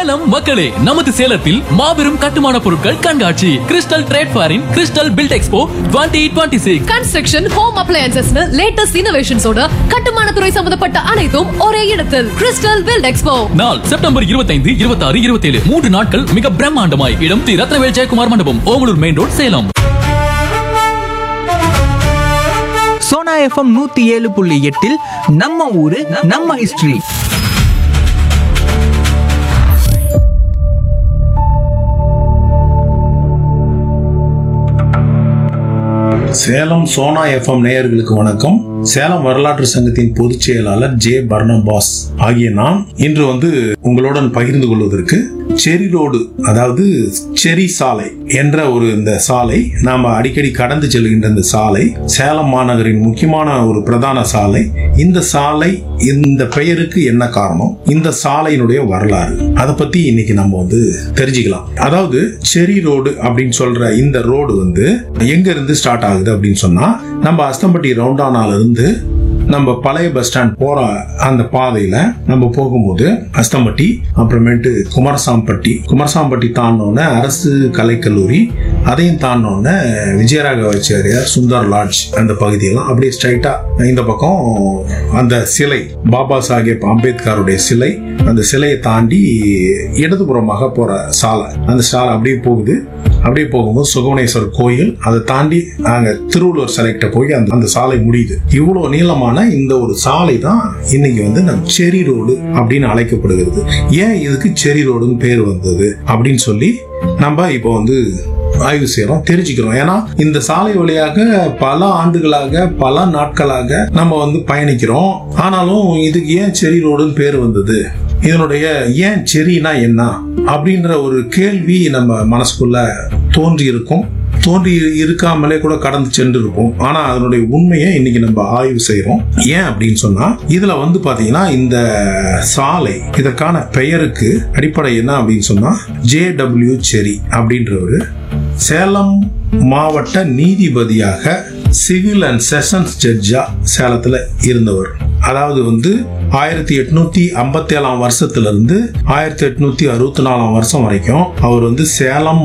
சேலம் மக்களே நமது சேலத்தில் மாபெரும் கட்டுமான பொருட்கள் கண்காட்சி கிறிஸ்டல் ட்ரேட் ஃபேரின் crystal build expo 2026 twenty six construction home அப்ளையன்சஸ்னு லேட்டஸ்ட் இன்னோவேஷன்ஸோட கட்டுமான துறை சம்பந்தப்பட்ட அனைத்தும் ஒரே இடத்தில் கிறிஸ்டல் பில்ட் எக்ஸ்போ நாள் செப்டம்பர் 25 26 27 மூன்று நாட்கள் மிக பிரம்மாண்டமாய் இடம் தி Rathnavel Jayakumar Mandapam Omalur main road Salem Sona FM நூத்தி ஏழு புள்ளி எட்டில் நம்ம ஊரு நம்ம ஹிஸ்டரி சேலம் சோனா எஃப்எம் நேயர்களுக்கு வணக்கம் சேலம் வரலாற்று சங்கத்தின் பொதுச் செயலாளர் ஜே பர்னபாஸ் ஆகிய நான் இன்று வந்து உங்களுடன் பகிர்ந்து கொள்வதற்கு செரி ரோடு அதாவது செரி சாலை என்ற ஒரு இந்த சாலை நாம அடிக்கடி கடந்து செல்கின்ற இந்த சாலை சேலம் மாநகரின் முக்கியமான ஒரு பிரதான சாலை இந்த சாலை இந்த பெயருக்கு என்ன காரணம் இந்த சாலையினுடைய வரலாறு அதை பத்தி இன்னைக்கு நம்ம வந்து தெரிஞ்சுக்கலாம் அதாவது செரி ரோடு அப்படின்னு சொல்ற இந்த ரோடு வந்து எங்க இருந்து ஸ்டார்ட் ஆகுது அப்படின்னு சொன்னா நம்ம அஸ்தம்பட்டி ரவுண்டானால இருந்து நம்ம பழைய பஸ் ஸ்டாண்ட் போற அந்த பாதையில நம்ம போகும்போது அஸ்தம்பட்டி அப்புறமேட்டு குமாரசாம்பட்டி குமாரசாம்பட்டி தாண்டினோடனே அரசு கலைக்கல்லூரி அதையும் தாண்டினோடனே விஜயராகவாச்சாரியார் சுந்தர் லாட்ஜ் அந்த பகுதியெல்லாம் அப்படியே ஸ்ட்ரைட்டா இந்த பக்கம் அந்த சிலை பாபா சாஹேப் அம்பேத்கருடைய சிலை அந்த சிலையை தாண்டி இடதுபுறமாக போற சாலை அந்த சாலை அப்படியே போகுது அப்படியே போகும்போது சுகவனேஸ்வரர் கோயில் அதை தாண்டி நாங்க திருவள்ளுவர் சிலைக்கிட்ட போய் அந்த அந்த சாலை முடியுது இவ்வளவு நீளமான இந்த ஒரு சாலை தான் இன்னைக்கு வந்து நம்ம செரி ரோடு அப்படின்னு அழைக்கப்படுகிறது ஏன் இதுக்கு செரி ரோடுன்னு பேர் வந்தது அப்படின்னு சொல்லி நம்ம இப்போ வந்து ஆய்வு செய்யறோம் தெரிஞ்சுக்கிறோம் ஏன்னா இந்த சாலை வழியாக பல ஆண்டுகளாக பல நாட்களாக நம்ம வந்து பயணிக்கிறோம் ஆனாலும் இதுக்கு ஏன் செரி ரோடுன்னு பேர் வந்தது இதனுடைய ஏன் செரினா என்ன அப்படின்ற ஒரு கேள்வி நம்ம மனசுக்குள்ள தோன்றி இருக்கும் தோன்றி இருக்காமலே கூட கடந்து சென்று இருக்கும் ஆனா அதனுடைய உண்மையை இன்னைக்கு நம்ம ஆய்வு செய்யறோம் ஏன் அப்படின்னு சொன்னா இதுல வந்து பாத்தீங்கன்னா இந்த சாலை இதற்கான பெயருக்கு அடிப்படை என்ன அப்படின்னு சொன்னா ஜே டபிள்யூ செரி அப்படின்றவர் சேலம் மாவட்ட நீதிபதியாக சிவில் அண்ட் செஷன்ஸ் ஜட்ஜா சேலத்துல இருந்தவர் அதாவது வந்து ஆயிரத்தி எட்நூத்தி ஐம்பத்தி ஏழாம் வருஷத்துல இருந்து ஆயிரத்தி எட்நூத்தி அறுபத்தி நாலாம் வருஷம் வரைக்கும் அவர் வந்து சேலம்